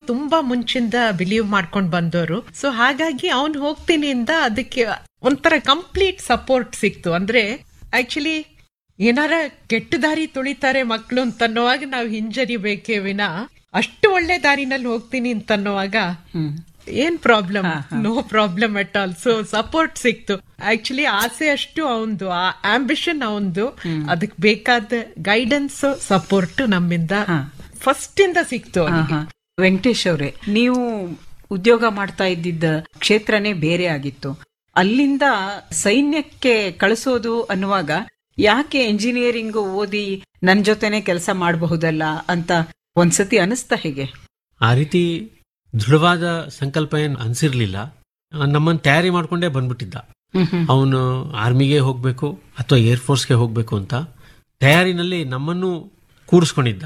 ತುಂಬಾ ಮುಂಚಿಂದ ಬಿಲೀವ್ ಮಾಡ್ಕೊಂಡ್ ಬಂದವರು ಸೊ ಹಾಗಾಗಿ ಅವ್ನ್ ಹೋಗ್ತೀನಿ ಇಂದ ಅದಕ್ಕೆ ಒಂಥರ ಕಂಪ್ಲೀಟ್ ಸಪೋರ್ಟ್ ಸಿಕ್ತು ಅಂದ್ರೆ ಆಕ್ಚುಲಿ ಏನಾರ ಕೆಟ್ಟ ದಾರಿ ತುಳಿತಾರೆ ಮಕ್ಳು ಅಂತನ್ನುವಾಗ ನಾವು ಹಿಂಜರಿಬೇಕೇ ವಿನ ಅಷ್ಟು ಒಳ್ಳೆ ದಾರಿನಲ್ಲಿ ಹೋಗ್ತೀನಿ ಅಂತನ್ನುವಾಗ ಏನ್ problem no problem at all so support ಸಿಕ್ತು ಆಕ್ಚುಲಿ ಆಸೆ ಅಷ್ಟು ಅವಂದು ಆ ಆಂಬಿಷನ್ ಅವಂದು ಅದಕ್ ಬೇಕಾದ ಗೈಡೆನ್ಸ್ ಸಪೋರ್ಟ್ ನಮ್ಮಿಂದ ಫಸ್ಟ್ ಇಂದ ಸಿಕ್ತು ಅವ್ನಿಗೆ. ಆಹಾ. ವೆಂಕಟೇಶ್ ಅವರೇ ನೀವು ಉದ್ಯೋಗ ಮಾಡ್ತಾ ಇದ್ದಿದ್ದ ಕ್ಷೇತ್ರನೇ ಬೇರೆ ಆಗಿತ್ತು ಅಲ್ಲಿಂದ ಸೈನ್ಯಕ್ಕೆ ಕಳಿಸೋದು ಅನ್ನುವಾಗ ಯಾಕೆ ಎಂಜಿನಿಯರಿಂಗ್ ಓದಿ ನನ್ ಜೊತೆನೆ ಕೆಲಸ ಮಾಡಬಹುದಲ್ಲ ಅಂತ ಒಂದ್ಸತಿ ಅನಿಸ್ತಾ ಹೇಗೆ ಆ ರೀತಿ ದೃಢವಾದ ಸಂಕಲ್ಪ ಏನು ಅನ್ಸಿರ್ಲಿಲ್ಲ ನಮ್ಮನ್ನು ತಯಾರಿ ಮಾಡ್ಕೊಂಡೇ ಬಂದ್ಬಿಟ್ಟಿದ್ದ ಅವನು ಆರ್ಮಿಗೆ ಹೋಗ್ಬೇಕು ಅಥವಾ ಏರ್ ಫೋರ್ಸ್ಗೆ ಹೋಗ್ಬೇಕು ಅಂತ ತಯಾರಿನಲ್ಲಿ ನಮ್ಮನ್ನು ಕೂರಿಸ್ಕೊಂಡಿದ್ದ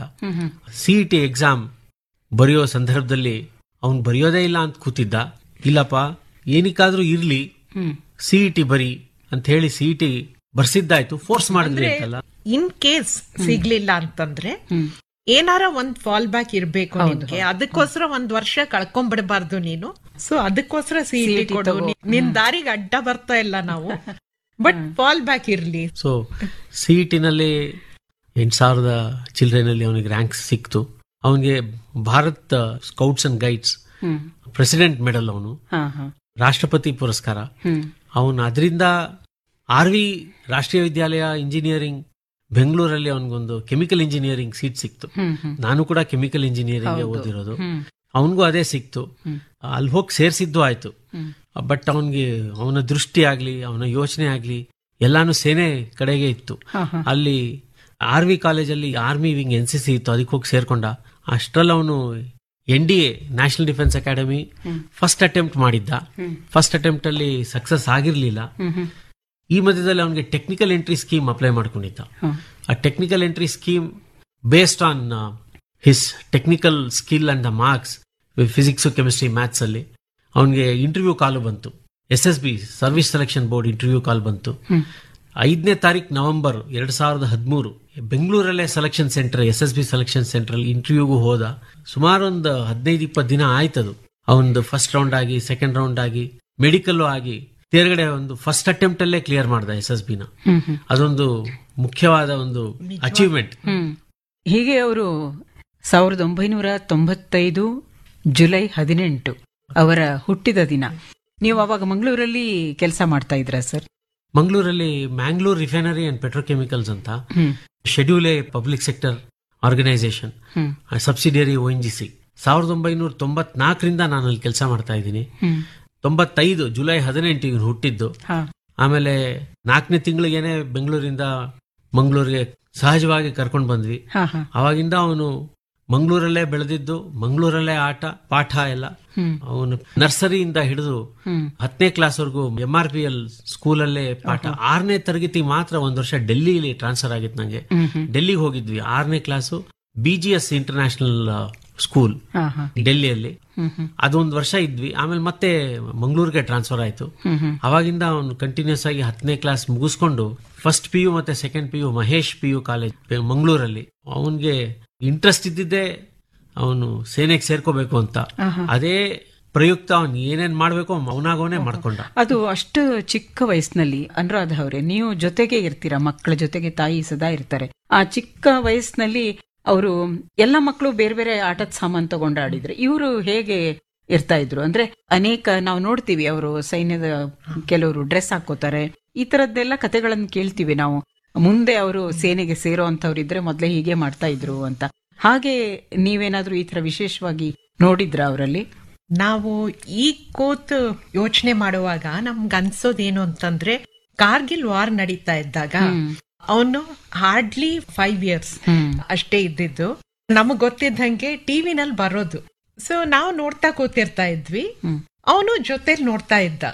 ಸಿ ಟಿ ಎಕ್ಸಾಮ್ ಬರೆಯೋ ಸಂದರ್ಭದಲ್ಲಿ ಅವನು ಬರೆಯೋದೇ ಇಲ್ಲ ಅಂತ ಕೂತಿದ್ದ ಇಲ್ಲಪ್ಪ ಏನಕ್ಕಾದ್ರೂ ಇರ್ಲಿ ಸಿ ಟಿ ಬರಿ ಅಂತ ಹೇಳಿ ಸಿ ಟಿ ಬರ್ಸಿದ್ದಾಯ್ತು ಫೋರ್ಸ್ ಮಾಡಿದ್ವಿ ಅಂತಲ್ಲ ಇನ್ ಕೇಸ್ ಸಿಗ್ಲಿಲ್ಲ ಅಂತಂದ್ರೆ ಏನಾರ ಒಂದ್ ಫಾಲ್ ಬ್ಯಾಕ್ ಇರ್ಬೇಕು ನಿನ್ಗೆ ಅದಕ್ಕೋಸ್ಕರ ಒಂದ್ ವರ್ಷ ಕಳ್ಕೊಂಡ್ಬಿಡಬಾರ್ದು ನೀನು ಸೊ ಅದಕ್ಕೋಸ್ಕರ ಸಿಇಟಿ ಕೊಡು ನೀ- ನಿನ್ ದಾರಿಗೆ ಅಡ್ಡ ಬರ್ತಾ ಇಲ್ಲ ನಾವು ಬಟ್ ಫಾಲ್ ಬ್ಯಾಕ್ ಇರ್ಲಿ ಸೊ ಸಿ ಟಿನಲ್ಲಿ ಎಂಟು ಸಾವಿರದ ಚಿಲ್ಡ್ರನಲ್ಲಿ ಅವನಿಗೆ ರ್ಯಾಂಕ್ ಸಿಕ್ತು ಅವನಿಗೆ Bharat scouts and guides president medal ಅವನು ಹಾ ಹಾ ರಾಷ್ಟ್ರಪತಿ ಪುರಸ್ಕಾರ ಅವನು ಅದರಿಂದ ಆರ್ ವಿ ರಾಷ್ಟ್ರೀಯ ವಿದ್ಯಾಲಯ ಇಂಜಿನಿಯರಿಂಗ್ ಬೆಂಗಳೂರಲ್ಲಿ ಅವನಿಗೊಂದು ಕೆಮಿಕಲ್ ಇಂಜಿನಿಯರಿಂಗ್ ಸೀಟ್ ಸಿಕ್ತು ನಾನು ಕೂಡ ಕೆಮಿಕಲ್ ಇಂಜಿನಿಯರಿಂಗ್ ಓದಿರೋದು ಅವನಿಗೂ ಅದೇ ಸಿಕ್ತು ಅಲ್ಲಿ ಹೋಗಿ ಸೇರ್ಸಿದ್ದು ಆಯ್ತು ಬಟ್ ಅವನಿಗೆ ಅವನ ದೃಷ್ಟಿ ಆಗ್ಲಿ ಅವನ ಯೋಚನೆ ಆಗ್ಲಿ ಎಲ್ಲಾನು ಸೇನೆ ಕಡೆಗೆ ಇತ್ತು ಅಲ್ಲಿ ಆರ್ ವಿ ಕಾಲೇಜಲ್ಲಿ army wing N C C ಇತ್ತು ಅದಕ್ಕೆ ಹೋಗಿ ಸೇರ್ಕೊಂಡ ಅಷ್ಟ್ರಲ್ಲಿ ಅವನು N D A national defence academy first attempt ಮಾಡಿದ್ದ ಫಸ್ಟ್ ಅಟೆಂಪ್ಟ್ ಅಲ್ಲಿ ಸಕ್ಸಸ್ ಆಗಿರ್ಲಿಲ್ಲ ಈ ಮಧ್ಯದಲ್ಲಿ ಅವನಿಗೆ ಟೆಕ್ನಿಕಲ್ ಎಂಟ್ರಿ ಸ್ಕೀಮ್ ಅಪ್ಲೈ ಮಾಡ್ಕೊಂಡಿದ್ದ ಆ technical entry scheme based on his technical skill and the marks physics chemistry maths ಅಲ್ಲಿ ಅವನಿಗೆ ಇಂಟರ್ವ್ಯೂ ಕಾಲ್ ಬಂತು S S B service selection board interview call ಬಂತು ಐದನೇ ತಾರೀಕು ನವೆಂಬರ್ ಎರಡ್ ಸಾವಿರದ ಹದಿಮೂರು ಬೆಂಗಳೂರಲ್ಲೇ selection centre S S B selection centre ಅಲ್ಲಿ ಇಂಟರ್ವ್ಯೂಗೂ ಹೋದ ಸುಮಾರು ಒಂದು ಹದಿನೈದು ಇಪ್ಪತ್ತು ದಿನ ಆಯ್ತದು ಅವನದು ಫಸ್ಟ್ ರೌಂಡ್ ಆಗಿ ಸೆಕೆಂಡ್ ರೌಂಡ್ ಆಗಿ ಮೆಡಿಕಲ್ ಆಗಿ ತೇರ್ಗಡೆ ಒಂದು ಫಸ್ಟ್ ಅಟೆಂಪ್ಟ್ ಅಲ್ಲೇ ಕ್ಲಿಯರ್ ಮಾಡ್ದ ಎಸ್ ಎಸ್ ಬಿನ ಅದೊಂದು ಮುಖ್ಯವಾದ ಒಂದು ಅಚೀವ್ಮೆಂಟ್ ಹೀಗೆ ಅವರು ಸಾವಿರದ ಒಂಬೈನೂರ ತೊಂಬತ್ತೈದು ಜುಲೈ ಹದಿನೆಂಟು ಅವರ ಹುಟ್ಟಿದ ದಿನ ನೀವು ಅವಾಗ ಮಂಗಳೂರಲ್ಲಿ ಕೆಲಸ ಮಾಡ್ತಾ ಇದ್ರ ಸರ್ ಮಂಗಳೂರಲ್ಲಿ ಮ್ಯಾಂಗ್ಳೂರ್ ರಿಫೈನರಿ ಅಂಡ್ ಪೆಟ್ರೋಕೆಮಿಕಲ್ಸ್ ಅಂತ schedule A public sector organisation subsidiary O N G C ಸಾವಿರದ ಒಂಬೈನೂರ ತೊಂಬತ್ನಾಲ್ಕರಿಂದ ನಾನು ಅಲ್ಲಿ ಕೆಲಸ ಮಾಡ್ತಾ ಇದ್ದೀನಿ ತೊಂಬತ್ತೈದು ಜುಲೈ ಹದಿನೆಂಟು ಇವ್ನು ಹುಟ್ಟಿದ್ದು ಹಾ. ಆಮೇಲೆ ನಾಲ್ಕನೇ ತಿಂಗಳಿಗೇನೆ ಬೆಂಗಳೂರಿಂದ ಮಂಗಳೂರಿಗೆ ಸಹಜವಾಗಿ ಕರ್ಕೊಂಡು ಬಂದ್ವಿ ಹಾ ಹಾ ಅವಾಗಿಂದ ಅವನು ಮಂಗಳೂರಲ್ಲೇ ಬೆಳೆದಿದ್ದು ಮಂಗಳೂರಲ್ಲೇ ಆಟ ಪಾಠ ಎಲ್ಲ ಅವನು ನರ್ಸರಿಯಿಂದ ಹಿಡಿದು ಹತ್ತನೇ ಕ್ಲಾಸ್ವರೆಗೂ ಎಂ ಆರ್ ಪಿ ಎಲ್ ಸ್ಕೂಲಲ್ಲೇ ಪಾಠ ಆರನೇ ತರಗತಿ ಮಾತ್ರ ಒಂದ್ ವರ್ಷ ಡೆಲ್ಲಿಲಿ ಟ್ರಾನ್ಸ್ಫರ್ ಆಗಿತ್ತು ನಂಗೆ ಡೆಲ್ಲಿಗೆ ಹೋಗಿದ್ವಿ ಆರನೇ class B G S international school ಹಾ ಹಾ ಡೆಲ್ಲಿಯಲ್ಲಿ ಅದೊಂದು ವರ್ಷ ಇದ್ವಿ ಆಮೇಲೆ ಮತ್ತೆ ಮಂಗಳೂರಿಗೆ ಟ್ರಾನ್ಸ್ಫರ್ ಆಯ್ತು ಅವಾಗಿಂದ ಅವನು ಕಂಟಿನ್ಯೂಸ್ ಆಗಿ ಹತ್ತನೇ ಕ್ಲಾಸ್ ಮುಗಿಸ್ಕೊಂಡು ಫಸ್ಟ್ ಪಿ ಯು ಮತ್ತೆ second P U Mahesh P U college ಮಂಗಳೂರಲ್ಲಿ ಅವನಿಗೆ ಇಂಟ್ರೆಸ್ಟ್ ಇದ್ದಿದ್ದೇ ಅವನು ಸೇನೆಗೆ ಸೇರ್ಕೋಬೇಕು ಅಂತ ಅದೇ ಪ್ರಯುಕ್ತ ಅವನು ಏನೇನ್ ಮಾಡ್ಬೇಕು ಅವನಾಗವನೇ ಮಾಡ್ಕೊಂಡ ಅದು ಅಷ್ಟು ಚಿಕ್ಕ ವಯಸ್ಸಿನಲ್ಲಿ ಅನುರಾಧ ಅವರೇ ನೀವು ಜೊತೆಗೆ ಇರ್ತೀರಾ ಮಕ್ಕಳ ಜೊತೆಗೆ ತಾಯಿ ಸದಾ ಇರ್ತಾರೆ ಆ ಚಿಕ್ಕ ವಯಸ್ಸಿನಲ್ಲಿ ಅವರು ಎಲ್ಲ ಮಕ್ಕಳು ಬೇರೆ ಬೇರೆ ಆಟದ ಸಾಮಾನು ತಗೊಂಡು ಆಡಿದ್ರೆ ಇವರು ಹೇಗೆ ಇರ್ತಾ ಇದ್ರು ಅಂದ್ರೆ ಅನೇಕ ನಾವು ನೋಡ್ತೀವಿ ಅವರು ಸೈನ್ಯದ ಕೆಲವರು ಡ್ರೆಸ್ ಹಾಕೋತಾರೆ ಈ ತರದ್ದೆಲ್ಲ ಕತೆಗಳನ್ನು ಕೇಳ್ತೀವಿ ನಾವು ಮುಂದೆ ಅವರು ಸೇನೆಗೆ ಸೇರೋ ಅಂತವ್ರು ಇದ್ರೆ ಮೊದ್ಲೇ ಹೀಗೆ ಮಾಡ್ತಾ ಇದ್ರು ಅಂತ ಹಾಗೆ ನೀವೇನಾದ್ರೂ ಈ ತರ ವಿಶೇಷವಾಗಿ ನೋಡಿದ್ರ ಅವರಲ್ಲಿ ನಾವು ಈ ಕೂತು ಯೋಚನೆ ಮಾಡುವಾಗ ನಮ್ಗೆ ಅನ್ಸೋದೇನು ಅಂತಂದ್ರೆ ಕಾರ್ಗಿಲ್ ವಾರ್ ನಡೀತಾ ಇದ್ದಾಗ ಅವನು ಹಾರ್ಡ್ಲಿ ಫೈವ್ ಇಯರ್ಸ್ ಅಷ್ಟೇ ಇದ್ದಿದ್ದು ನಮಗ್ ಗೊತ್ತಿದ್ದಂಗೆ ಟಿವಿನಲ್ಲಿ ಬರೋದು ಸೊ ನಾವು ನೋಡ್ತಾ ಕೂತಿರ್ತಾ ಇದ್ವಿ ಅವನು ಜೊತೆಲಿ ನೋಡ್ತಾ ಇದ್ದ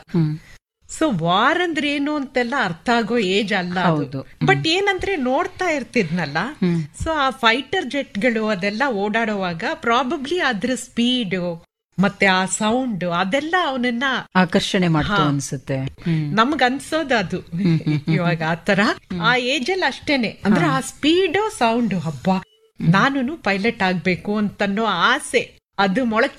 ಸೊ ವಾರ್ ಅಂದ್ರೆ ಏನು ಅಂತೆಲ್ಲ ಅರ್ಥ ಆಗೋ ಏಜ್ ಅಲ್ಲ ಹೌದು. ಬಟ್ ಏನಂದ್ರೆ ನೋಡ್ತಾ ಇರ್ತಿದ್ನಲ್ಲ ಸೊ ಆ ಫೈಟರ್ ಜೆಟ್ಗಳು ಅದೆಲ್ಲ ಓಡಾಡುವಾಗ ಪ್ರಾಬಬ್ಲಿ ಅದ್ರ ಸ್ಪೀಡ್ ಮತ್ತೆ ಆ ಸೌಂಡ್ ಅದೆಲ್ಲ ಅವನನ್ನ ಆಕರ್ಷಣೆ ಮಾಡ್ತು ಅನ್ಸುತ್ತೆ ನಮ್ಗ್ ಅನ್ಸೋದು ಅದು ಇವಾಗ ಆತರ ಆ ಏಜ್ ಅಲ್ಲಿ ಅಷ್ಟೇನೆ ಅಂದ್ರೆ ಆ ಸ್ಪೀಡ್ ಸೌಂಡ್ ಹಬ್ಬ ನಾನು ಪೈಲಟ್ ಆಗ್ಬೇಕು ಅಂತನ್ನೋ ಆಸೆ ಅದು ಮೊಳಕೆ